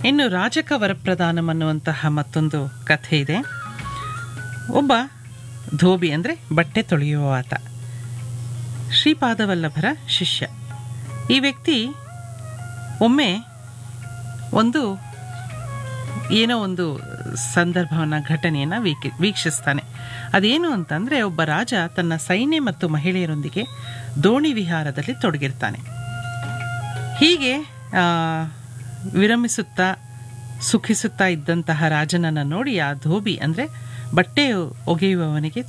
ಇನ್ನು ರಾಜಕ ವರಪ್ರಧಾನಂ ಅನ್ನುವಂತಹ ಮತ್ತೊಂದು ಕಥೆ ಇದೆ ಒಬ್ಬ ಧೋಬಿ ಅಂದರೆ ಬಟ್ಟೆ ತೊಳೆಯುವ ಆತ ಶ್ರೀಪಾದವಲ್ಲಭರ ಶಿಷ್ಯ ಈ ವ್ಯಕ್ತಿ ಒಮ್ಮೆ ಒಂದು ಏನೋ ಒಂದು ಸಂದರ್ಭವನ್ನು ಘಟನೆಯನ್ನು ವೀಕ್ಷಿ ವೀಕ್ಷಿಸ್ತಾನೆ ಅದೇನು ಅಂತಂದರೆ ಒಬ್ಬ ರಾಜ ತನ್ನ ಸೈನ್ಯ ಮತ್ತು ಮಹಿಳೆಯರೊಂದಿಗೆ ದೋಣಿ ವಿಹಾರದಲ್ಲಿ ತೊಡಗಿರ್ತಾನೆ ಹೀಗೆ ಆ, ವಿರಮಿಸುತ್ತಾ ಸುಖಿಸುತ್ತಾ ಇದ್ದಂತಹ ರಾಜನನ್ನು ನೋಡಿ ಆ ಧೋಬಿ ಅಂದರೆ ಬಟ್ಟೆ ಒಗೆಯುವವನಿಗೆ